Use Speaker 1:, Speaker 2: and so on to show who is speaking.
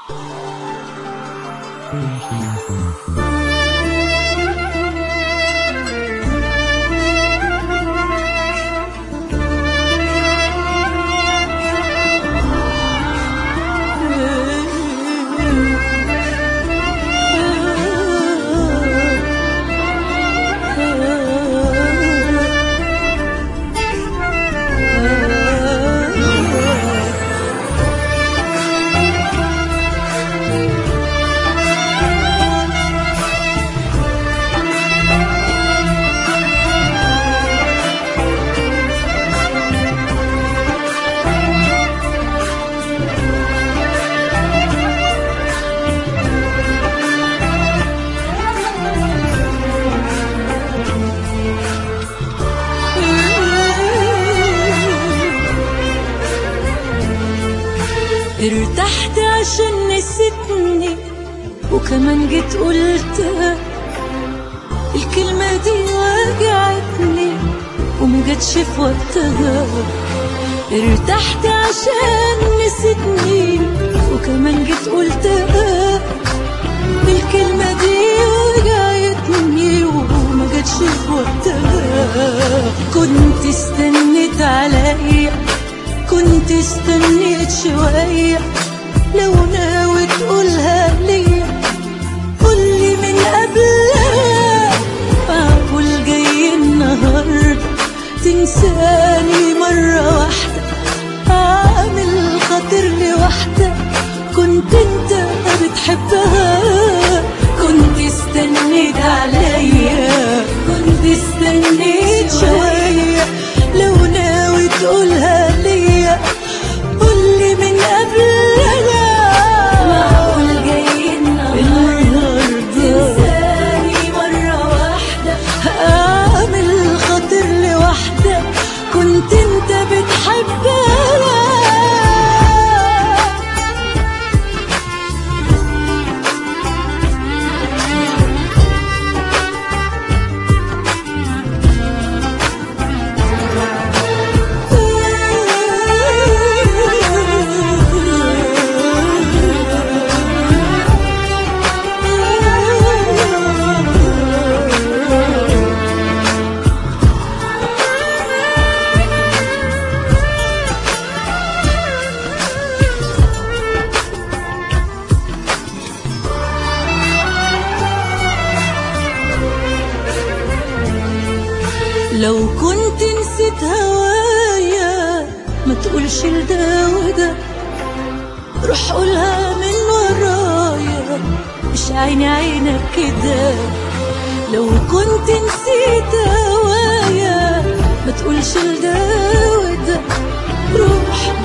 Speaker 1: ارتحت عشان نسيتني وكمان جيت قلتها الكلمة دي وجعتني وما جاتش في وقتها ارتحت عشان نسيتني وكمان جيت قلتها الكلمة دي وجعتني وما جاتش في وقتها كنت استنيت عليا كنت استنيت شوية لو ناوي تقولها ليا قولي من قبلها معقول جاي النهاردة تنساني مرة واحدة عامل خاطر لوحدة كنت انت بتحبها كنت استنيت عليا كنت استنيت شوية لو ناوي تقولها ليا قولي من قبلها معقول جاي النهاردة تنساني مرة واحدة هعمل خاطر لوحدة كنت انت بتحبها لو كنت نسيت هوايا ما تقولش لده وده روح قولها من ورايا مش عيني عينك كده لو كنت نسيت هوايا ما تقولش لده وده روح